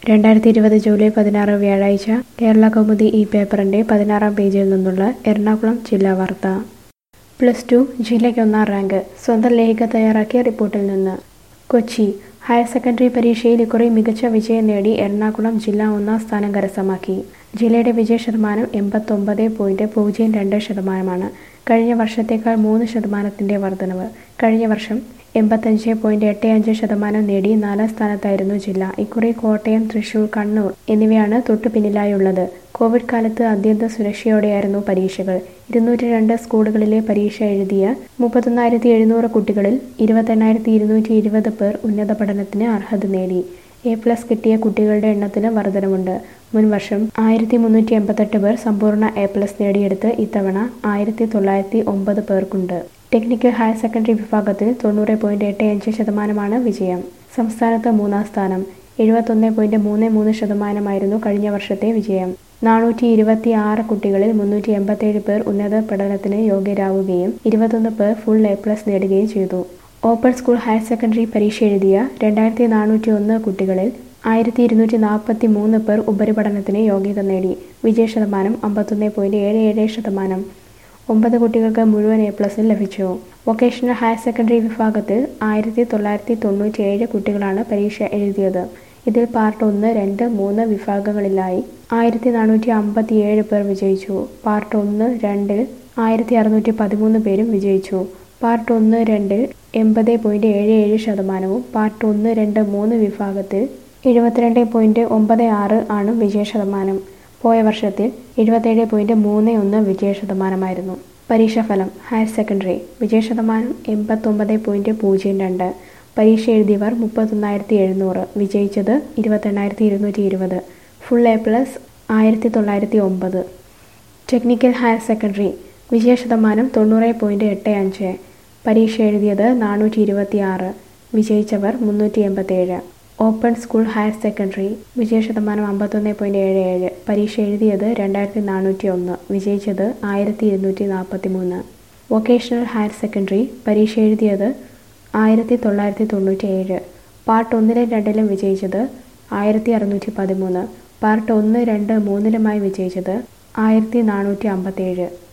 രണ്ടായിരത്തി ഇരുപത് ജൂലൈ പതിനാറ് വ്യാഴാഴ്ച കേരള കൗമുദി ഈ പേപ്പറിന്റെ പതിനാറാം പേജിൽ നിന്നുള്ള എറണാകുളം ജില്ലാ വാർത്ത പ്ലസ് ടു ജില്ലയ്ക്ക് ഒന്നാം റാങ്ക് സ്വന്തം ലേഖിക തയ്യാറാക്കിയ റിപ്പോർട്ടിൽ നിന്ന് കൊച്ചി ഹയർ സെക്കൻഡറി പരീക്ഷയിൽ ഇക്കുറി മികച്ച വിജയം നേടി എറണാകുളം ജില്ല ഒന്നാം സ്ഥാനം കരസ്ഥമാക്കി ജില്ലയുടെ വിജയ ശതമാനം എൺപത്തൊമ്പത് പോയിന്റ് പൂജ്യം രണ്ട് ശതമാനമാണ് കഴിഞ്ഞ വർഷത്തേക്കാൾ മൂന്ന് ശതമാനത്തിന്റെ വർധനവ് കഴിഞ്ഞ വർഷം എൺപത്തഞ്ച് പോയിന്റ് എട്ട് അഞ്ച് ശതമാനം നേടി നാലാം സ്ഥാനത്തായിരുന്നു ജില്ല ഇക്കുറി കോട്ടയം തൃശൂർ കണ്ണൂർ എന്നിവയാണ് തൊട്ടു പിന്നിലായുള്ളത് കോവിഡ് കാലത്ത് അത്യന്തം സുരക്ഷയോടെയായിരുന്നു പരീക്ഷകൾ ഇരുന്നൂറ്റി രണ്ട് സ്കൂളുകളിലെ പരീക്ഷ എഴുതിയ മുപ്പത്തൊന്നായിരത്തി എഴുന്നൂറ് കുട്ടികളിൽ ഇരുപത്തെണ്ണായിരത്തി ഇരുന്നൂറ്റി ഇരുപത് പേർ ഉന്നത പഠനത്തിന് അർഹത നേടി എ പ്ലസ് കിട്ടിയ കുട്ടികളുടെ എണ്ണത്തിന് വർധനമുണ്ട് മുൻ വർഷം ആയിരത്തി മുന്നൂറ്റി എൺപത്തെട്ട് പേർ സമ്പൂർണ്ണ എ പ്ലസ് നേടിയെടുത്ത് ഇത്തവണ ആയിരത്തി തൊള്ളായിരത്തി ഒമ്പത് പേർക്കുണ്ട് ടെക്നിക്കൽ ഹയർ സെക്കൻഡറി വിഭാഗത്തിൽ തൊണ്ണൂറ് പോയിന്റ് എട്ട് അഞ്ച് ശതമാനമാണ് വിജയം സംസ്ഥാനത്ത് മൂന്നാം സ്ഥാനം എഴുപത്തൊന്ന് പോയിന്റ് മൂന്ന് മൂന്ന് ശതമാനമായിരുന്നു കഴിഞ്ഞ വർഷത്തെ വിജയം നാനൂറ്റി ഇരുപത്തി ആറ് കുട്ടികളിൽ മുന്നൂറ്റി എൺപത്തേഴ് പേർ ഉന്നത പഠനത്തിന് യോഗ്യരാവുകയും ഇരുപത്തൊന്ന് പേർ ഫുൾ എ പ്ലസ് നേടുകയും ചെയ്തു ഓപ്പൺ സ്കൂൾ ഹയർ സെക്കൻഡറി പരീക്ഷ എഴുതിയ രണ്ടായിരത്തി നാനൂറ്റി ഒന്ന് കുട്ടികളിൽ ആയിരത്തി ഇരുന്നൂറ്റി നാൽപ്പത്തി മൂന്ന് പേർ ഉപരിപഠനത്തിന് യോഗ്യത നേടി വിജയ ശതമാനം അമ്പത്തൊന്ന് പോയിന്റ് ഏഴ് ഏഴ് ശതമാനം ഒമ്പത് കുട്ടികൾക്ക് മുഴുവൻ എ പ്ലസ് ലഭിച്ചു വൊക്കേഷണൽ ഹയർ സെക്കൻഡറി വിഭാഗത്തിൽ ആയിരത്തി തൊള്ളായിരത്തി തൊണ്ണൂറ്റി ഏഴ് കുട്ടികളാണ് പരീക്ഷ എഴുതിയത് ഇതിൽ പാർട്ട് ഒന്ന് രണ്ട് മൂന്ന് വിഭാഗങ്ങളിലായി ആയിരത്തി നാനൂറ്റി അമ്പത്തി ഏഴ് പേർ വിജയിച്ചു പാർട്ട് ഒന്ന് രണ്ടിൽ ആയിരത്തി അറുന്നൂറ്റി പതിമൂന്ന് പേരും വിജയിച്ചു പാർട്ട് ഒന്ന് രണ്ടിൽ എൺപത് പോയിന്റ് ഏഴ് ഏഴ് ശതമാനവും പാർട്ട് ഒന്ന് രണ്ട് മൂന്ന് വിഭാഗത്തിൽ എഴുപത്തിരണ്ട് പോയിന്റ് ഒമ്പത് ആറ് ആണ് വിജയ ശതമാനം പോയ വർഷത്തിൽ എഴുപത്തേഴ് പോയിന്റ് മൂന്ന് ഒന്ന് വിജയ ശതമാനമായിരുന്നു പരീക്ഷാഫലം ഹയർ സെക്കൻഡറി വിജയ ശതമാനം എൺപത്തൊമ്പത് പോയിന്റ് പൂജ്യം രണ്ട് പരീക്ഷ എഴുതിയവർ മുപ്പത്തൊന്നായിരത്തി എഴുന്നൂറ് വിജയിച്ചത് ഇരുപത്തെണ്ണായിരത്തി ഇരുന്നൂറ്റി ഇരുപത് ഫുൾ എ പ്ലസ് ആയിരത്തി തൊള്ളായിരത്തി ഒമ്പത് ടെക്നിക്കൽ ഹയർ സെക്കൻഡറി വിജയ ശതമാനം തൊണ്ണൂറ് പോയിന്റ് എട്ട് അഞ്ച് പരീക്ഷ എഴുതിയത് നാനൂറ്റി ഇരുപത്തി ആറ് വിജയിച്ചവർ മുന്നൂറ്റി എൺപത്തേഴ് ഓപ്പൺ സ്കൂൾ ഹയർ സെക്കൻഡറി വിജയ ശതമാനം അമ്പത്തൊന്ന് പോയിന്റ് ഏഴ് ഏഴ് പരീക്ഷ എഴുതിയത് രണ്ടായിരത്തി നാനൂറ്റി ഒന്ന് വിജയിച്ചത് ആയിരത്തി ഇരുന്നൂറ്റി നാൽപ്പത്തി മൂന്ന് വൊക്കേഷണൽ ഹയർ സെക്കൻഡറി പരീക്ഷ എഴുതിയത് ആയിരത്തി തൊള്ളായിരത്തി തൊണ്ണൂറ്റി ഏഴ് പാർട്ട് ഒന്നിലും രണ്ടിലും വിജയിച്ചത് ആയിരത്തി അറുന്നൂറ്റി പതിമൂന്ന് പാർട്ട് ഒന്ന് രണ്ട് മൂന്നിലുമായി വിജയിച്ചത് ആയിരത്തി നാനൂറ്റി അമ്പത്തേഴ്